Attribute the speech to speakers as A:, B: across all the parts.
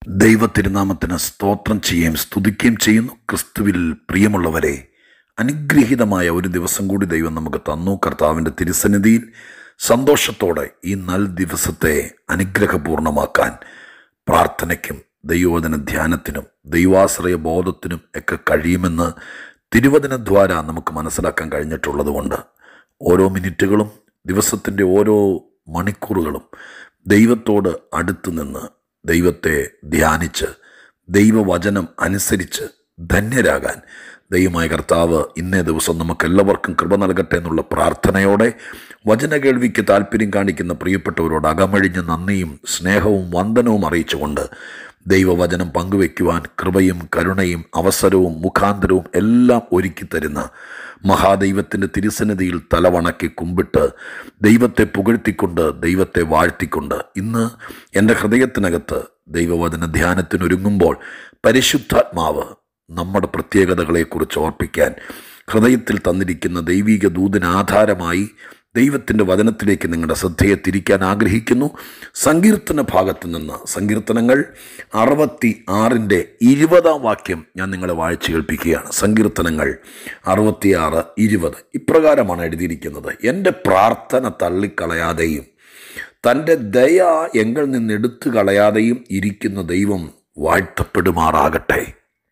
A: ദൈവത്തിരുനാമത്തിന് സ്തോത്രം ചെയ്യുകയും സ്തുതിക്കുകയും ചെയ്യുന്നു ക്രിസ്തുവിൽ പ്രിയമുള്ളവരെ അനുഗ്രഹീതമായ ഒരു ദിവസം കൂടി ദൈവം നമുക്ക് തന്നു കർത്താവിൻ്റെ തിരുസന്നിധിയിൽ സന്തോഷത്തോടെ ഈ നൽ ദിവസത്തെ അനുഗ്രഹപൂർണമാക്കാൻ പ്രാർത്ഥനയ്ക്കും ദൈവവചന ധ്യാനത്തിനും ദൈവാശ്രയ ബോധത്തിനും ഒക്കെ കഴിയുമെന്ന് തിരുവചനദ്വാര നമുക്ക് മനസ്സിലാക്കാൻ കഴിഞ്ഞിട്ടുള്ളതുകൊണ്ട് ഓരോ മിനിറ്റുകളും ദിവസത്തിൻ്റെ ഓരോ മണിക്കൂറുകളും ദൈവത്തോട് അടുത്ത് നിന്ന് ദൈവത്തെ ധ്യാനിച്ച് ദൈവവചനം അനുസരിച്ച് ധന്യരാകാൻ ദൈവമായ കർത്താവ് ഇന്നേ ദിവസം നമുക്ക് എല്ലാവർക്കും കൃപ നൽകട്ടെ എന്നുള്ള പ്രാർത്ഥനയോടെ വചന കേൾവിക്ക് താല്പര്യം കാണിക്കുന്ന പ്രിയപ്പെട്ടവരോട് അകമഴിഞ്ഞ നന്ദിയും സ്നേഹവും വന്ദനവും അറിയിച്ചുകൊണ്ട് ദൈവവചനം പങ്കുവെക്കുവാൻ കൃപയും കരുണയും അവസരവും മുഖാന്തരവും എല്ലാം ഒരുക്കി തരുന്ന മഹാദൈവത്തിൻ്റെ തിരുസന്നിധിയിൽ തലവണക്കി കുമ്പിട്ട് ദൈവത്തെ പുകഴ്ത്തിക്കൊണ്ട് ദൈവത്തെ വാഴ്ത്തിക്കൊണ്ട് ഇന്ന് എൻ്റെ ഹൃദയത്തിനകത്ത് ദൈവവചന ധ്യാനത്തിനൊരുങ്ങുമ്പോൾ പരിശുദ്ധാത്മാവ് നമ്മുടെ പ്രത്യേകതകളെക്കുറിച്ച് ഓർപ്പിക്കാൻ ഹൃദയത്തിൽ തന്നിരിക്കുന്ന ദൈവിക ദൂതനാധാരമായി ദൈവത്തിൻ്റെ വചനത്തിലേക്ക് നിങ്ങളുടെ ശ്രദ്ധയെ തിരിക്കാൻ ആഗ്രഹിക്കുന്നു സങ്കീർത്തന ഭാഗത്ത് നിന്ന് സങ്കീർത്തനങ്ങൾ അറുപത്തി ആറിൻ്റെ ഇരുപതാം വാക്യം ഞാൻ നിങ്ങളെ വായിച്ചു കേൾപ്പിക്കുകയാണ് സങ്കീർത്തനങ്ങൾ അറുപത്തിയാറ് ഇരുപത് ഇപ്രകാരമാണ് എഴുതിയിരിക്കുന്നത് എൻ്റെ പ്രാർത്ഥന തള്ളിക്കളയാതെയും തൻ്റെ ദയ എങ്കിൽ നിന്ന് എടുത്തു കളയാതെയും ഇരിക്കുന്ന ദൈവം വാഴ്ത്തപ്പെടുമാറാകട്ടെ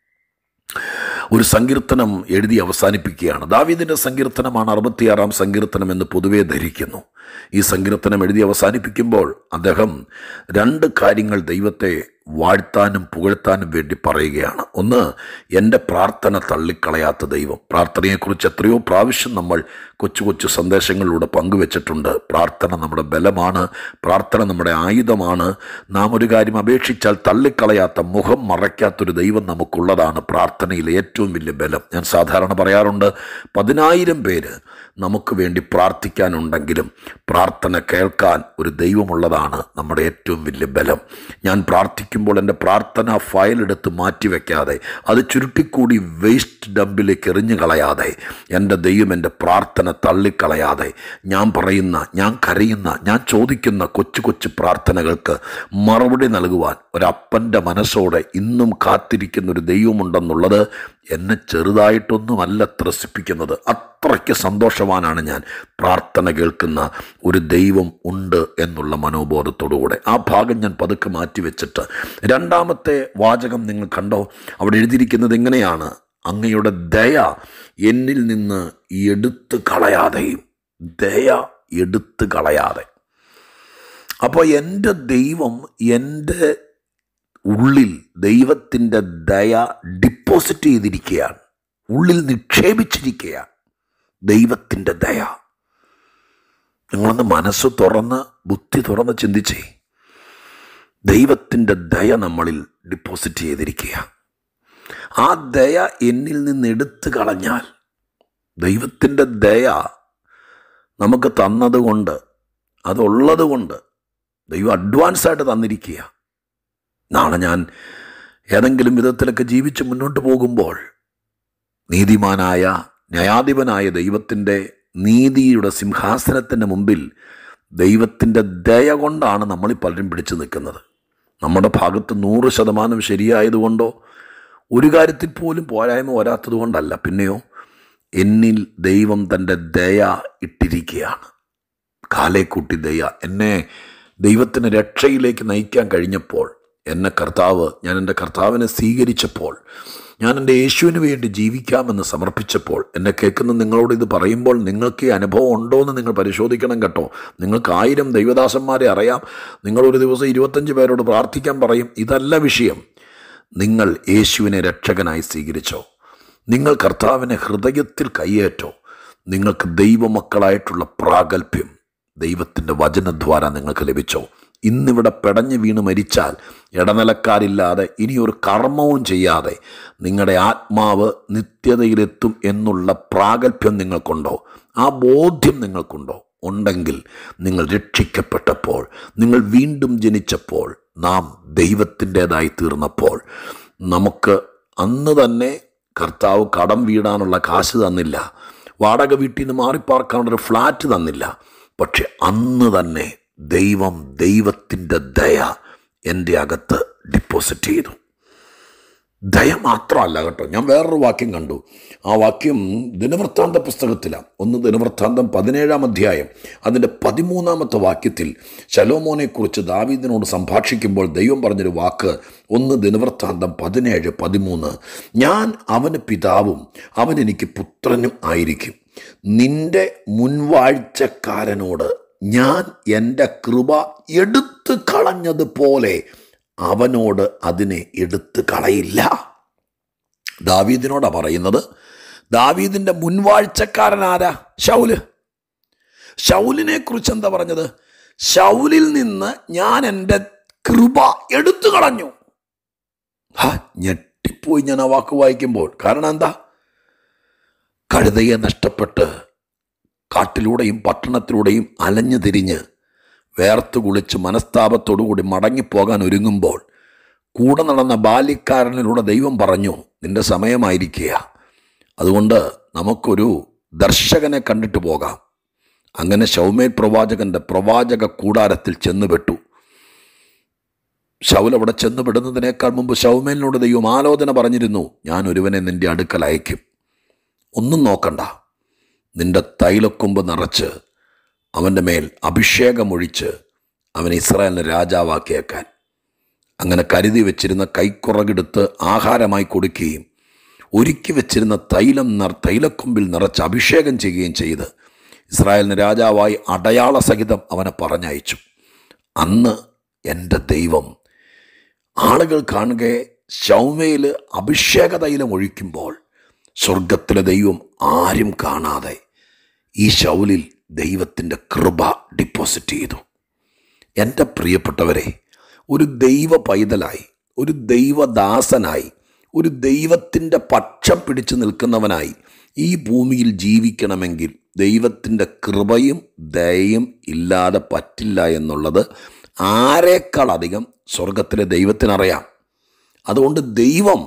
A: ഒരു സങ്കീർത്തനം എഴുതി അവസാനിപ്പിക്കുകയാണ് ദാവീദിൻ്റെ സങ്കീർത്തനമാണ് അറുപത്തിയാറാം സങ്കീർത്തനം എന്ന് പൊതുവെ ധരിക്കുന്നു ഈ സങ്കീർത്തനം എഴുതി അവസാനിപ്പിക്കുമ്പോൾ അദ്ദേഹം രണ്ട് കാര്യങ്ങൾ ദൈവത്തെ വാഴ്ത്താനും പുകഴ്ത്താനും വേണ്ടി പറയുകയാണ് ഒന്ന് എൻ്റെ പ്രാർത്ഥന തള്ളിക്കളയാത്ത ദൈവം പ്രാർത്ഥനയെക്കുറിച്ച് എത്രയോ പ്രാവശ്യം നമ്മൾ കൊച്ചു കൊച്ചു സന്ദേശങ്ങളിലൂടെ പങ്കുവെച്ചിട്ടുണ്ട് പ്രാർത്ഥന നമ്മുടെ ബലമാണ് പ്രാർത്ഥന നമ്മുടെ ആയുധമാണ് നാം ഒരു കാര്യം അപേക്ഷിച്ചാൽ തള്ളിക്കളയാത്ത മുഖം മറയ്ക്കാത്തൊരു ദൈവം നമുക്കുള്ളതാണ് പ്രാർത്ഥനയിൽ ഏറ്റവും വലിയ ബലം ഞാൻ സാധാരണ പറയാറുണ്ട് പതിനായിരം പേര് നമുക്ക് വേണ്ടി പ്രാർത്ഥിക്കാനുണ്ടെങ്കിലും പ്രാർത്ഥന കേൾക്കാൻ ഒരു ദൈവമുള്ളതാണ് നമ്മുടെ ഏറ്റവും വലിയ ബലം ഞാൻ പ്രാർത്ഥിക്കുമ്പോൾ എൻ്റെ പ്രാർത്ഥന ഫയൽ എടുത്ത് മാറ്റിവെക്കാതെ അത് ചുരുട്ടിക്കൂടി വേസ്റ്റ് ഡമ്പിലേക്ക് എറിഞ്ഞു കളയാതെ എൻ്റെ ദൈവം എൻ്റെ പ്രാർത്ഥന തള്ളിക്കളയാതെ ഞാൻ പറയുന്ന ഞാൻ കരയുന്ന ഞാൻ ചോദിക്കുന്ന കൊച്ചു കൊച്ചു പ്രാർത്ഥനകൾക്ക് മറുപടി നൽകുവാൻ ഒരപ്പൻ്റെ മനസ്സോടെ ഇന്നും കാത്തിരിക്കുന്ന ഒരു ദൈവമുണ്ടെന്നുള്ളത് എന്നെ ചെറുതായിട്ടൊന്നുമല്ല ത്രസിപ്പിക്കുന്നത് അത്രയ്ക്ക് സന്തോഷവാനാണ് ഞാൻ പ്രാർത്ഥന കേൾക്കുന്ന ഒരു ദൈവം ഉണ്ട് എന്നുള്ള മനോബോധത്തോടുകൂടെ ആ ഭാഗം ഞാൻ പതുക്കെ മാറ്റി വെച്ചിട്ട് രണ്ടാമത്തെ വാചകം നിങ്ങൾ കണ്ടോ അവിടെ എഴുതിയിരിക്കുന്നത് എങ്ങനെയാണ് അങ്ങയുടെ ദയ എന്നിൽ നിന്ന് എടുത്തു കളയാതെയും ദയ എടുത്തു കളയാതെ അപ്പോൾ എൻ്റെ ദൈവം എൻ്റെ ഉള്ളിൽ ദൈവത്തിൻ്റെ ദയ ഡിപ്പോസിറ്റ് ചെയ്തിരിക്കുകയാണ് ഉള്ളിൽ നിക്ഷേപിച്ചിരിക്കുകയാണ് ദൈവത്തിൻ്റെ ദയ നിങ്ങളൊന്ന് മനസ്സ് തുറന്ന് ബുദ്ധി തുറന്ന് ചിന്തിച്ചേ ദൈവത്തിൻ്റെ ദയ നമ്മളിൽ ഡിപ്പോസിറ്റ് ചെയ്തിരിക്കുക ആ ദയ എന്നിൽ നിന്ന് എടുത്തു കളഞ്ഞാൽ ദൈവത്തിൻ്റെ ദയ നമുക്ക് തന്നതുകൊണ്ട് അതുള്ളത് കൊണ്ട് ദൈവം അഡ്വാൻസായിട്ട് തന്നിരിക്കുക നാളെ ഞാൻ ഏതെങ്കിലും വിധത്തിലൊക്കെ ജീവിച്ച് മുന്നോട്ട് പോകുമ്പോൾ നീതിമാനായ ന്യായാധിപനായ ദൈവത്തിൻ്റെ നീതിയുടെ സിംഹാസനത്തിൻ്റെ മുമ്പിൽ ദൈവത്തിൻ്റെ ദയ കൊണ്ടാണ് നമ്മൾ പലരും പിടിച്ചു നിൽക്കുന്നത് നമ്മുടെ ഭാഗത്ത് നൂറ് ശതമാനം ശരിയായതുകൊണ്ടോ ഒരു കാര്യത്തിൽ പോലും പോരായ്മ വരാത്തത് കൊണ്ടല്ല പിന്നെയോ എന്നിൽ ദൈവം തൻ്റെ ദയ ഇട്ടിരിക്കുകയാണ് കാലേക്കൂട്ടി ദയ എന്നെ ദൈവത്തിന് രക്ഷയിലേക്ക് നയിക്കാൻ കഴിഞ്ഞപ്പോൾ എന്നെ കർത്താവ് ഞാൻ എൻ്റെ കർത്താവിനെ സ്വീകരിച്ചപ്പോൾ ഞാൻ എൻ്റെ യേശുവിന് വേണ്ടി ജീവിക്കാമെന്ന് സമർപ്പിച്ചപ്പോൾ എന്നെ കേൾക്കുന്ന നിങ്ങളോട് ഇത് പറയുമ്പോൾ നിങ്ങൾക്ക് ഈ അനുഭവം ഉണ്ടോ എന്ന് നിങ്ങൾ പരിശോധിക്കണം കേട്ടോ നിങ്ങൾക്ക് ആയിരം ദൈവദാസന്മാരെ അറിയാം നിങ്ങളൊരു ദിവസം ഇരുപത്തഞ്ച് പേരോട് പ്രാർത്ഥിക്കാൻ പറയും ഇതല്ല വിഷയം നിങ്ങൾ യേശുവിനെ രക്ഷകനായി സ്വീകരിച്ചോ നിങ്ങൾ കർത്താവിനെ ഹൃദയത്തിൽ കയ്യേറ്റോ നിങ്ങൾക്ക് ദൈവമക്കളായിട്ടുള്ള പ്രാഗൽഭ്യം ദൈവത്തിൻ്റെ വചനദ്വാര നിങ്ങൾക്ക് ലഭിച്ചോ ഇന്നിവിടെ പെടഞ്ഞു വീണ് മരിച്ചാൽ ഇടനിലക്കാരില്ലാതെ ഇനി ഒരു കർമ്മവും ചെയ്യാതെ നിങ്ങളുടെ ആത്മാവ് നിത്യതയിലെത്തും എന്നുള്ള പ്രാഗൽഭ്യം നിങ്ങൾക്കുണ്ടോ ആ ബോധ്യം നിങ്ങൾക്കുണ്ടോ ഉണ്ടെങ്കിൽ നിങ്ങൾ രക്ഷിക്കപ്പെട്ടപ്പോൾ നിങ്ങൾ വീണ്ടും ജനിച്ചപ്പോൾ നാം ദൈവത്തിൻ്റെതായി തീർന്നപ്പോൾ നമുക്ക് അന്ന് തന്നെ കർത്താവ് കടം വീടാനുള്ള കാശ് തന്നില്ല വാടക വീട്ടിൽ നിന്ന് മാറിപ്പാർക്കാനുള്ളൊരു ഫ്ലാറ്റ് തന്നില്ല പക്ഷെ അന്ന് തന്നെ ദൈവം ദൈവത്തിൻ്റെ ദയ എൻ്റെ അകത്ത് ഡിപ്പോസിറ്റ് ചെയ്തു ദയ മാത്രമല്ല കേട്ടോ ഞാൻ വേറൊരു വാക്യം കണ്ടു ആ വാക്യം ദിനവൃത്താന്ത പുസ്തകത്തിലാണ് ഒന്ന് ദിനവൃത്താന്തം പതിനേഴാം അധ്യായം അതിൻ്റെ പതിമൂന്നാമത്തെ വാക്യത്തിൽ ശലോമോനെക്കുറിച്ച് ദാവീദിനോട് സംഭാഷിക്കുമ്പോൾ ദൈവം പറഞ്ഞൊരു വാക്ക് ഒന്ന് ദിനവൃത്താന്തം പതിനേഴ് പതിമൂന്ന് ഞാൻ അവന് പിതാവും അവൻ എനിക്ക് പുത്രനും ആയിരിക്കും നിന്റെ മുൻവാഴ്ചക്കാരനോട് ഞാൻ എൻ്റെ കൃപ എടുത്തു കളഞ്ഞതുപോലെ അവനോട് അതിനെ എടുത്തു കളയില്ല ദാവീദിനോടാ പറയുന്നത് ദാവീദിന്റെ മുൻവാഴ്ചക്കാരൻ ആരാ ഷൗല് ഷൗലിനെ കുറിച്ച് എന്താ പറഞ്ഞത് ഷൗലിൽ നിന്ന് ഞാൻ എൻ്റെ കൃപ എടുത്തു കളഞ്ഞു ഹാ ഞെട്ടിപ്പോയി ഞാൻ ആ വാക്ക് വായിക്കുമ്പോൾ കാരണം എന്താ കഴുതയെ നഷ്ടപ്പെട്ട് കാട്ടിലൂടെയും പട്ടണത്തിലൂടെയും അലഞ്ഞു തിരിഞ്ഞ് വേർത്ത് കുളിച്ച് മനസ്താപത്തോടുകൂടി മടങ്ങിപ്പോകാൻ ഒരുങ്ങുമ്പോൾ കൂടെ നടന്ന ബാല്യക്കാരനിലൂടെ ദൈവം പറഞ്ഞു നിന്റെ സമയമായിരിക്കുക അതുകൊണ്ട് നമുക്കൊരു ദർശകനെ കണ്ടിട്ട് പോകാം അങ്ങനെ ശൗമേൽ പ്രവാചകന്റെ പ്രവാചക കൂടാരത്തിൽ ചെന്നുപെട്ടു ശൗൽ അവിടെ ചെന്നുപെടുന്നതിനേക്കാൾ മുമ്പ് ശൗമേലിനോട് ദൈവം ആലോചന പറഞ്ഞിരുന്നു ഞാൻ ഒരുവനെ നിന്റെ അടുക്കൽ അയക്കും ഒന്നും നോക്കണ്ട നിന്റെ തൈലക്കൊമ്പ് നിറച്ച് അവൻ്റെ മേൽ അഭിഷേകമൊഴിച്ച് അവനെ ഇസ്രായേലിനെ രാജാവാക്കിയേക്കാൻ അങ്ങനെ കരുതി വെച്ചിരുന്ന കൈക്കുറകെടുത്ത് ആഹാരമായി കൊടുക്കുകയും ഒരുക്കി വെച്ചിരുന്ന തൈലം നിർ തൈലക്കൊമ്പിൽ നിറച്ച് അഭിഷേകം ചെയ്യുകയും ചെയ്ത് ഇസ്രായേലിന് രാജാവായി അടയാള സഹിതം അവനെ പറഞ്ഞയച്ചു അന്ന് എൻ്റെ ദൈവം ആളുകൾ കാണുകെ ശൗമയിൽ അഭിഷേക തൈലം ഒഴിക്കുമ്പോൾ സ്വർഗത്തിലെ ദൈവം ആരും കാണാതെ ഈ ശൗലിൽ ദൈവത്തിൻ്റെ കൃപ ഡിപ്പോസിറ്റ് ചെയ്തു എൻ്റെ പ്രിയപ്പെട്ടവരെ ഒരു ദൈവ പൈതലായി ഒരു ദൈവദാസനായി ഒരു ദൈവത്തിൻ്റെ പക്ഷം പിടിച്ചു നിൽക്കുന്നവനായി ഈ ഭൂമിയിൽ ജീവിക്കണമെങ്കിൽ ദൈവത്തിൻ്റെ കൃപയും ദയയും ഇല്ലാതെ പറ്റില്ല എന്നുള്ളത് ആരെക്കാളധികം സ്വർഗത്തിലെ ദൈവത്തിനറിയാം അതുകൊണ്ട് ദൈവം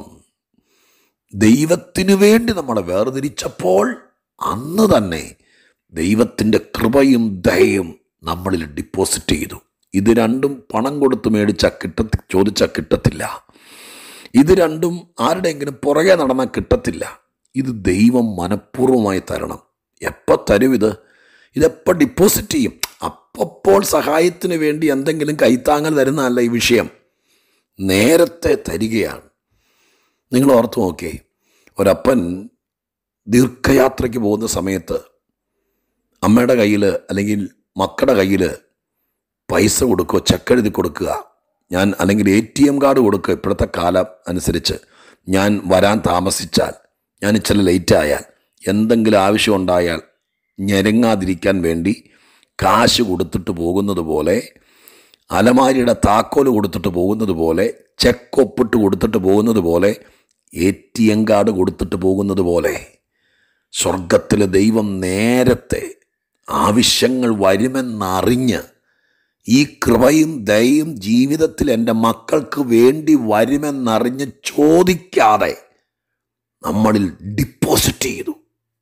A: ദൈവത്തിനു വേണ്ടി നമ്മളെ വേർതിരിച്ചപ്പോൾ അന്ന് തന്നെ ദൈവത്തിൻ്റെ കൃപയും ദയയും നമ്മളിൽ ഡിപ്പോസിറ്റ് ചെയ്തു ഇത് രണ്ടും പണം കൊടുത്ത് മേടിച്ച കിട്ടത്തി ചോദിച്ചാൽ കിട്ടത്തില്ല ഇത് രണ്ടും ആരുടെയെങ്കിലും പുറകെ നടന്നാൽ കിട്ടത്തില്ല ഇത് ദൈവം മനഃപൂർവ്വമായി തരണം എപ്പോൾ തരും ഇത് ഇതെപ്പോൾ ഡിപ്പോസിറ്റ് ചെയ്യും അപ്പോൾ സഹായത്തിന് വേണ്ടി എന്തെങ്കിലും കൈത്താങ്ങൽ തരുന്നതല്ല ഈ വിഷയം നേരത്തെ തരികയാണ് നിങ്ങൾ ഓർത്ത് നോക്കിയേ ഒരപ്പൻ ദീർഘയാത്രയ്ക്ക് പോകുന്ന സമയത്ത് അമ്മയുടെ കയ്യിൽ അല്ലെങ്കിൽ മക്കളുടെ കയ്യിൽ പൈസ കൊടുക്കുക ചെക്കെഴുതി കൊടുക്കുക ഞാൻ അല്ലെങ്കിൽ എ ടി എം കാർഡ് കൊടുക്കുക ഇപ്പോഴത്തെ കാലം അനുസരിച്ച് ഞാൻ വരാൻ താമസിച്ചാൽ ഞാൻ ഇച്ചിരി ലേറ്റ് ആയാൽ എന്തെങ്കിലും ആവശ്യം ഉണ്ടായാൽ ഞെരങ്ങാതിരിക്കാൻ വേണ്ടി കാശ് കൊടുത്തിട്ട് പോകുന്നത് പോലെ അലമാരിയുടെ താക്കോൽ കൊടുത്തിട്ട് പോകുന്നത് പോലെ ചെക്ക് ഒപ്പിട്ട് കൊടുത്തിട്ട് പോകുന്നത് പോലെ എ ടി എം കാർഡ് കൊടുത്തിട്ട് പോകുന്നത് പോലെ സ്വർഗത്തിലെ ദൈവം നേരത്തെ ആവശ്യങ്ങൾ വരുമെന്നറിഞ്ഞ് ഈ കൃപയും ദയയും ജീവിതത്തിൽ എൻ്റെ മക്കൾക്ക് വേണ്ടി വരുമെന്നറിഞ്ഞ് ചോദിക്കാതെ നമ്മളിൽ ഡിപ്പോസിറ്റ് ചെയ്തു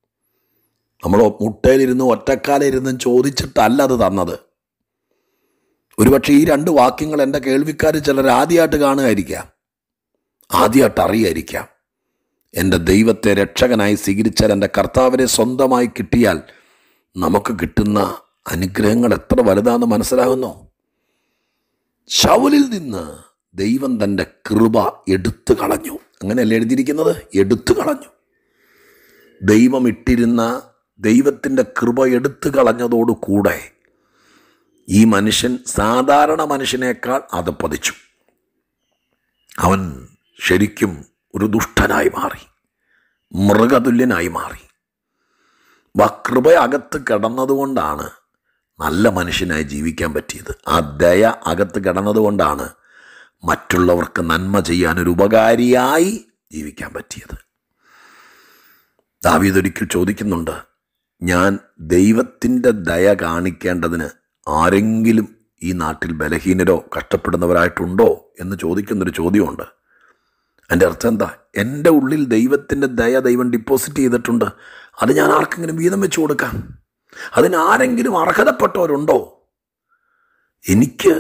A: നമ്മൾ മുട്ടയിലിരുന്ന് ഒറ്റക്കാലിരുന്നും ചോദിച്ചിട്ടല്ല അത് തന്നത് ഒരുപക്ഷെ ഈ രണ്ട് വാക്യങ്ങൾ എൻ്റെ കേൾവിക്കാർ ചിലർ ആദ്യമായിട്ട് കാണുമായിരിക്കാം ആദ്യമായിട്ട് അറിയായിരിക്കാം എൻ്റെ ദൈവത്തെ രക്ഷകനായി സ്വീകരിച്ചാൽ എൻ്റെ കർത്താവിനെ സ്വന്തമായി കിട്ടിയാൽ നമുക്ക് കിട്ടുന്ന അനുഗ്രഹങ്ങൾ എത്ര വലുതാണെന്ന് മനസ്സിലാകുന്നു ശൗലിൽ നിന്ന് ദൈവം തൻ്റെ കൃപ എടുത്തു കളഞ്ഞു അങ്ങനെയല്ല എഴുതിയിരിക്കുന്നത് എടുത്തു കളഞ്ഞു ദൈവം ഇട്ടിരുന്ന ദൈവത്തിൻ്റെ കൃപ എടുത്തു കളഞ്ഞതോടുകൂടെ ഈ മനുഷ്യൻ സാധാരണ മനുഷ്യനേക്കാൾ അതപ്പതിച്ചു അവൻ ശരിക്കും ഒരു ദുഷ്ടനായി മാറി മൃഗതുല്യനായി മാറി കൃപ അകത്ത് കിടന്നതുകൊണ്ടാണ് നല്ല മനുഷ്യനായി ജീവിക്കാൻ പറ്റിയത് ആ ദയ അകത്ത് കിടന്നതുകൊണ്ടാണ് മറ്റുള്ളവർക്ക് നന്മ ചെയ്യാൻ ഒരു ഉപകാരിയായി ജീവിക്കാൻ പറ്റിയത് ദാവീദൊരിക്കൽ ചോദിക്കുന്നുണ്ട് ഞാൻ ദൈവത്തിൻ്റെ ദയ കാണിക്കേണ്ടതിന് ആരെങ്കിലും ഈ നാട്ടിൽ ബലഹീനരോ കഷ്ടപ്പെടുന്നവരായിട്ടുണ്ടോ എന്ന് ചോദിക്കുന്നൊരു ചോദ്യമുണ്ട് എൻ്റെ അർത്ഥം എന്താ എൻ്റെ ഉള്ളിൽ ദൈവത്തിൻ്റെ ദയ ദൈവം ഡിപ്പോസിറ്റ് ചെയ്തിട്ടുണ്ട് അത് ഞാൻ ആർക്കെങ്കിലും വീതം വെച്ച് കൊടുക്കാം അതിന് ആരെങ്കിലും അർഹതപ്പെട്ടവരുണ്ടോ എനിക്ക്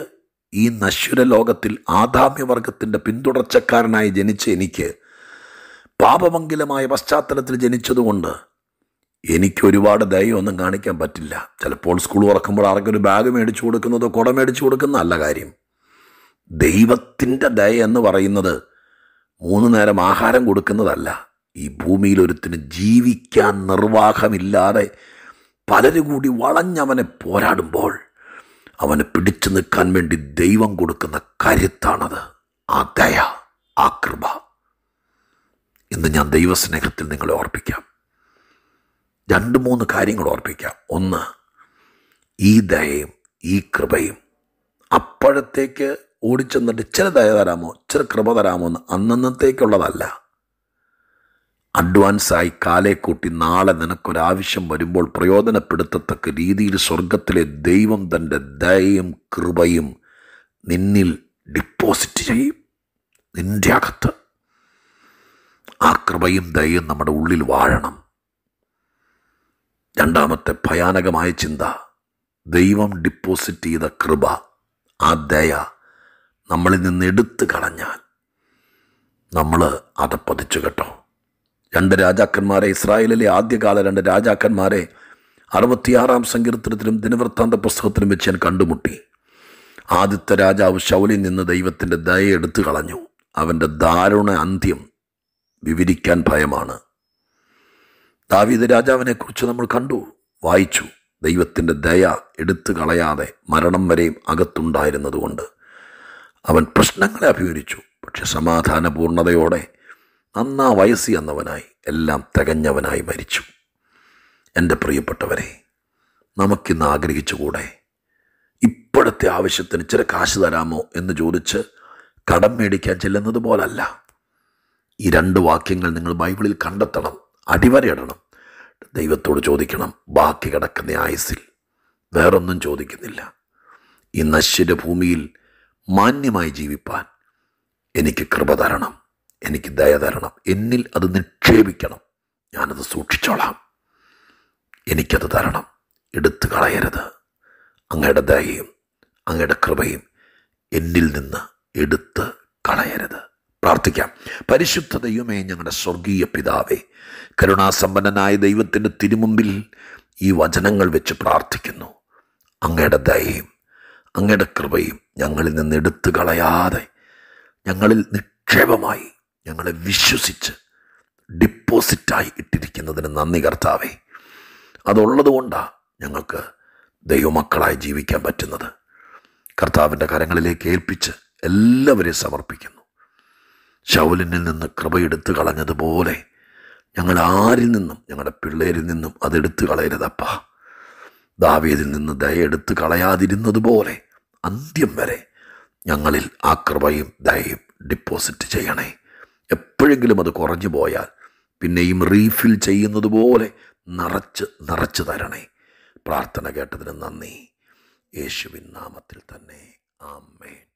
A: ഈ നശ്വര ലോകത്തിൽ ആദാമ്യവർഗത്തിൻ്റെ പിന്തുടർച്ചക്കാരനായി ജനിച്ച എനിക്ക് പാപമംഗലമായ പശ്ചാത്തലത്തിൽ ജനിച്ചതുകൊണ്ട് എനിക്ക് ഒരുപാട് ദയൊന്നും കാണിക്കാൻ പറ്റില്ല ചിലപ്പോൾ സ്കൂൾ തുറക്കുമ്പോൾ ആർക്കൊരു ബാഗ് മേടിച്ചു കൊടുക്കുന്നതോ കുട മേടിച്ചു കൊടുക്കുന്ന അല്ല കാര്യം ദൈവത്തിൻ്റെ ദയ എന്ന് പറയുന്നത് മൂന്ന് നേരം ആഹാരം കൊടുക്കുന്നതല്ല ഈ ഭൂമിയിൽ ഒരുത്തിന് ജീവിക്കാൻ നിർവാഹമില്ലാതെ പലരും കൂടി വളഞ്ഞവനെ പോരാടുമ്പോൾ അവനെ പിടിച്ചു നിൽക്കാൻ വേണ്ടി ദൈവം കൊടുക്കുന്ന കരുത്താണത് ആ ദയ ആ കൃപ ഇന്ന് ഞാൻ ദൈവസ്നേഹത്തിൽ നിങ്ങളെ ഓർപ്പിക്കാം രണ്ട് മൂന്ന് കാര്യങ്ങൾ ഓർപ്പിക്കാം ഒന്ന് ഈ ദയയും ഈ കൃപയും അപ്പോഴത്തേക്ക് ഓടിച്ചെന്നിട്ട് ഇച്ചിരി ദയ തരാമോ ഇച്ചിരി കൃപ തരാമോ എന്ന് അന്നന്നത്തേക്കുള്ളതല്ല അഡ്വാൻസായി കാലെ കൂട്ടി നാളെ നിനക്കൊരാവശ്യം വരുമ്പോൾ പ്രയോജനപ്പെടുത്തത്തക്ക രീതിയിൽ സ്വർഗത്തിലെ ദൈവം തൻ്റെ ദയയും കൃപയും നിന്നിൽ ഡിപ്പോസിറ്റ് ചെയ്യും നിൻ്റെ അകത്ത് ആ കൃപയും ദയയും നമ്മുടെ ഉള്ളിൽ വാഴണം രണ്ടാമത്തെ ഭയാനകമായ ചിന്ത ദൈവം ഡിപ്പോസിറ്റ് ചെയ്ത കൃപ ആ ദയ നമ്മളിൽ നിന്ന് എടുത്തു കളഞ്ഞാൽ നമ്മൾ അതപ്പതിച്ചു കേട്ടോ രണ്ട് രാജാക്കന്മാരെ ഇസ്രായേലിലെ ആദ്യകാല രണ്ട് രാജാക്കന്മാരെ അറുപത്തിയാറാം സങ്കീർത്തനത്തിലും ദിനവൃത്താന്ത പുസ്തകത്തിലും വെച്ച് ഞാൻ കണ്ടുമുട്ടി ആദ്യത്തെ രാജാവ് ശൗലിൽ നിന്ന് ദൈവത്തിൻ്റെ ദയ എടുത്തു കളഞ്ഞു അവൻ്റെ ദാരുണ അന്ത്യം വിവരിക്കാൻ ഭയമാണ് ദാവീദ് രാജാവിനെ കുറിച്ച് നമ്മൾ കണ്ടു വായിച്ചു ദൈവത്തിൻ്റെ ദയ എടുത്തു കളയാതെ മരണം വരെയും അകത്തുണ്ടായിരുന്നതുകൊണ്ട് അവൻ പ്രശ്നങ്ങളെ അഭിമുഖിച്ചു പക്ഷെ സമാധാന പൂർണ്ണതയോടെ നന്നാ വയസ്സി എന്നവനായി എല്ലാം തികഞ്ഞവനായി മരിച്ചു എൻ്റെ പ്രിയപ്പെട്ടവരെ നമുക്കിന്ന് ആഗ്രഹിച്ചുകൂടെ ഇപ്പോഴത്തെ ആവശ്യത്തിന് ഇച്ചിരി കാശ് തരാമോ എന്ന് ചോദിച്ച് കടം മേടിക്കാൻ ചെല്ലുന്നത് പോലല്ല ഈ രണ്ട് വാക്യങ്ങൾ നിങ്ങൾ ബൈബിളിൽ കണ്ടെത്തണം അടിവരയിടണം ദൈവത്തോട് ചോദിക്കണം ബാക്കി കിടക്കുന്ന ആയുസിൽ വേറൊന്നും ചോദിക്കുന്നില്ല ഈ നശ്വര ഭൂമിയിൽ മാന്യമായി ജീവിപ്പാൻ എനിക്ക് കൃപ തരണം എനിക്ക് ദയ തരണം എന്നിൽ അത് നിക്ഷേപിക്കണം ഞാനത് സൂക്ഷിച്ചോളാം എനിക്കത് തരണം എടുത്തു കളയരുത് അങ്ങയുടെ ദയയും അങ്ങയുടെ കൃപയും എന്നിൽ നിന്ന് എടുത്ത് കളയരുത് പ്രാർത്ഥിക്കാം പരിശുദ്ധ ദൈവമേ ഞങ്ങളുടെ സ്വർഗീയ പിതാവേ കരുണാസമ്പന്നനായ ദൈവത്തിൻ്റെ തിരുമുമ്പിൽ ഈ വചനങ്ങൾ വെച്ച് പ്രാർത്ഥിക്കുന്നു അങ്ങയുടെ ദയയും അങ്ങയുടെ കൃപയും ഞങ്ങളിൽ നിന്ന് എടുത്തു കളയാതെ ഞങ്ങളിൽ നിക്ഷേപമായി ഞങ്ങളെ വിശ്വസിച്ച് ഡിപ്പോസിറ്റായി ഇട്ടിരിക്കുന്നതിന് നന്ദി കർത്താവേ അതുള്ളത് കൊണ്ടാണ് ഞങ്ങൾക്ക് ദൈവമക്കളായി ജീവിക്കാൻ പറ്റുന്നത് കർത്താവിൻ്റെ കരങ്ങളിലേക്ക് ഏൽപ്പിച്ച് എല്ലാവരെയും സമർപ്പിക്കുന്നു ശൗലിനിൽ നിന്ന് കൃപയെടുത്ത് കളഞ്ഞതുപോലെ ഞങ്ങൾ ആരിൽ നിന്നും ഞങ്ങളുടെ പിള്ളേരിൽ നിന്നും അതെടുത്ത് കളയരുതപ്പ ദാവീദിൽ നിന്ന് ദയ എടുത്ത് കളയാതിരുന്നതുപോലെ അന്ത്യം വരെ ഞങ്ങളിൽ ആ കൃപയും ദയയും ഡിപ്പോസിറ്റ് ചെയ്യണേ എപ്പോഴെങ്കിലും അത് കുറഞ്ഞു പോയാൽ പിന്നെയും റീഫിൽ ചെയ്യുന്നത് പോലെ നിറച്ച് നിറച്ച് തരണേ പ്രാർത്ഥന കേട്ടതിന് നന്ദി യേശുവിൻ നാമത്തിൽ തന്നെ ആമേൻ